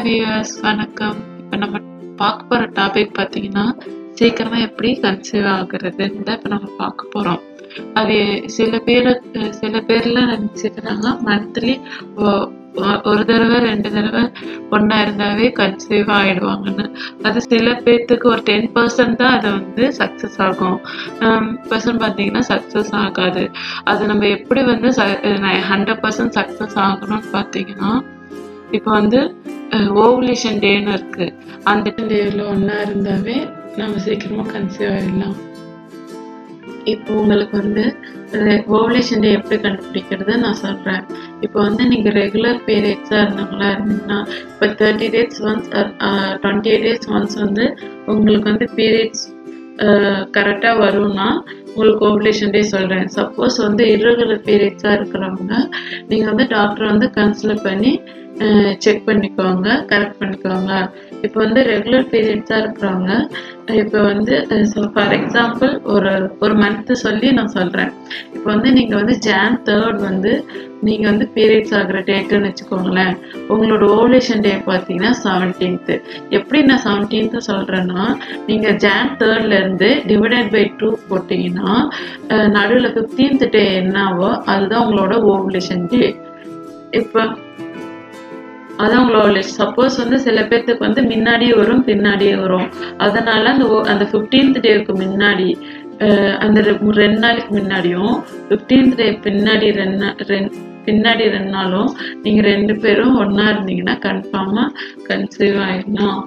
hi viewers வணக்கம் இப்போ நம்ம பார்க்க போகிற டாபிக் பார்த்தீங்கன்னா சீக்கிரமாக எப்படி கன்சீவ் ஆகுறதுன்னு தான் இப்போ நம்ம பார்க்க போகிறோம் அது சில பேர் சில பேர்லாம் நினச்சிக்கிறாங்க மந்த்லி ஒரு தடவை ரெண்டு தடவை ஒன்றா இருந்தாவே கன்சீவ் ஆகிடுவாங்கன்னு அது சில பேர்த்துக்கு ஒரு டென் பர்சன்ட் தான் அது வந்து சக்ஸஸ் ஆகும் பர்சன்ட் பார்த்தீங்கன்னா சக்ஸஸ் ஆகாது அது நம்ம எப்படி வந்து ஹண்ட்ரட் பர்சன்ட் சக்ஸஸ் ஆகணும்னு பார்த்தீங்கன்னா இப்போ வந்து ஓவுலேஷன் டேன்னு இருக்கு அந்த டேவில் ஒன்றா இருந்தாவே நம்ம சீக்கிரமாக கன்சீவ் ஆகிடலாம் இப்போ உங்களுக்கு வந்து ஓவலேஷன் டே எப்படி கண்டுபிடிக்கிறது நான் சொல்கிறேன் இப்போ வந்து நீங்கள் ரெகுலர் பீரியட்ஸாக இருந்தவங்களா இருந்தீங்கன்னா இப்போ thirty days once twenty eight days once வந்து உங்களுக்கு வந்து பீரியட்ஸ் கரெக்டாக வரும்னா உங்களுக்கு ஓவலேஷன் டே சொல்கிறேன் சப்போஸ் வந்து irregular பீரியட்ஸாக இருக்கிறவங்க நீங்கள் வந்து டாக்டர் வந்து கன்சல்ட் பண்ணி செக் பண்ணிக்கோங்க கரெக்ட் பண்ணிக்கோங்க இப்போ வந்து ரெகுலர் பீரியட்ஸாக இருக்கிறவங்க இப்போ வந்து ஃபார் எக்ஸாம்பிள் ஒரு ஒரு மந்த்து சொல்லி நான் சொல்கிறேன் இப்போ வந்து நீங்கள் வந்து ஜான் தேர்ட் வந்து நீங்கள் வந்து பீரியட்ஸ் ஆகிற டேட்டுன்னு வச்சுக்கோங்களேன் உங்களோட ஓவலேஷன் டே பார்த்தீங்கன்னா செவன்டீன்த்து எப்படி நான் செவன்டீன்த்து சொல்கிறேன்னா நீங்கள் ஜான் தேர்ட்லேருந்து டிவைடட் பை டூ போட்டிங்கன்னா நடுவில் ஃபிஃப்டீன்த் டே என்னவோ அதுதான் உங்களோட ஓவலேஷன் டே இப்போ அதான் உங்களோட சப்போஸ் வந்து சில பேர்த்துக்கு வந்து முன்னாடியே வரும் பின்னாடியே வரும் அதனால அந்த அந்த ஃபிஃப்டீன்த் டேவுக்கு முன்னாடி அந்த ரெண்டு நாளைக்கு முன்னாடியும் ஃபிஃப்டீன்த் டே பின்னாடி ரெண்டு ரெண்டு பின்னாடி ரெண்டு நாளும் நீங்கள் ரெண்டு பேரும் ஒன்றா இருந்தீங்கன்னா கன்ஃபார்மாக கன்சீவ் ஆகிடலாம்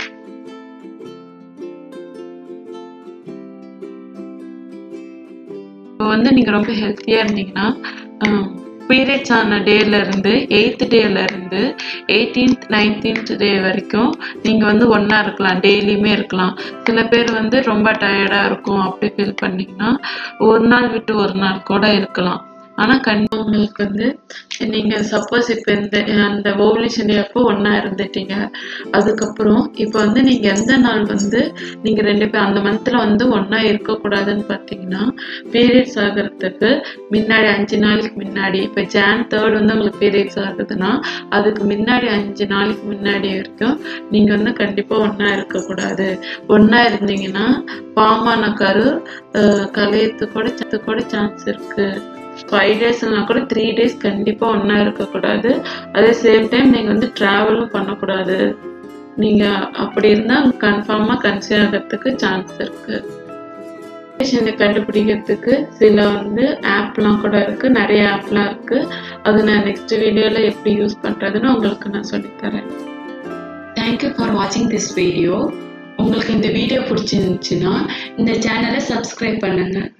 இப்போ வந்து நீங்கள் ரொம்ப ஹெல்த்தியாக இருந்தீங்கன்னா பீரியட்ஸ் ஆன டேல இருந்து எயித்து டேல இருந்து எயிட்டீன்த் நைன்டீன்த் டே வரைக்கும் நீங்கள் வந்து ஒன்றா இருக்கலாம் டெய்லியுமே இருக்கலாம் சில பேர் வந்து ரொம்ப டயர்டாக இருக்கும் அப்படி ஃபீல் பண்ணிங்கன்னா ஒரு நாள் விட்டு ஒரு நாள் கூட இருக்கலாம் ஆனால் கண்டிப்பாக உங்களுக்கு வந்து நீங்கள் சப்போஸ் இப்போ இந்த அந்த ஓவலேஷன் டே அப்போ ஒன்றா இருந்துட்டீங்க அதுக்கப்புறம் இப்போ வந்து நீங்கள் எந்த நாள் வந்து நீங்கள் ரெண்டு பேர் அந்த மந்தில் வந்து ஒன்றா இருக்கக்கூடாதுன்னு பார்த்தீங்கன்னா பீரியட்ஸ் ஆகிறதுக்கு முன்னாடி அஞ்சு நாளைக்கு முன்னாடி இப்போ ஜான் தேர்ட் வந்து உங்களுக்கு பீரியட்ஸ் ஆகுதுன்னா அதுக்கு முன்னாடி அஞ்சு நாளைக்கு முன்னாடி வரைக்கும் நீங்கள் வந்து கண்டிப்பாக ஒன்றா இருக்கக்கூடாது ஒன்றா இருந்தீங்கன்னா பாமான கரு கலையத்து கூட சத்து கூட சான்ஸ் இருக்குது ஃபைவ் டேஸ்னா கூட த்ரீ டேஸ் கண்டிப்பாக ஒன்றா இருக்கக்கூடாது அதே சேம் டைம் நீங்கள் வந்து ட்ராவலும் பண்ணக்கூடாது நீங்கள் அப்படி இருந்தால் கன்ஃபார்மாக கன்சீவ் ஆகிறதுக்கு சான்ஸ் இருக்குது கண்டுபிடிக்கிறதுக்கு சில வந்து ஆப்லாம் கூட இருக்குது நிறைய ஆப்லாம் இருக்குது அது நான் நெக்ஸ்ட் வீடியோவில் எப்படி யூஸ் பண்ணுறதுன்னு உங்களுக்கு நான் சொல்லித்தரேன் தேங்க்யூ ஃபார் வாட்சிங் திஸ் வீடியோ உங்களுக்கு இந்த வீடியோ பிடிச்சிருந்துச்சுன்னா இந்த சேனலை சப்ஸ்கிரைப் பண்ணுங்கள்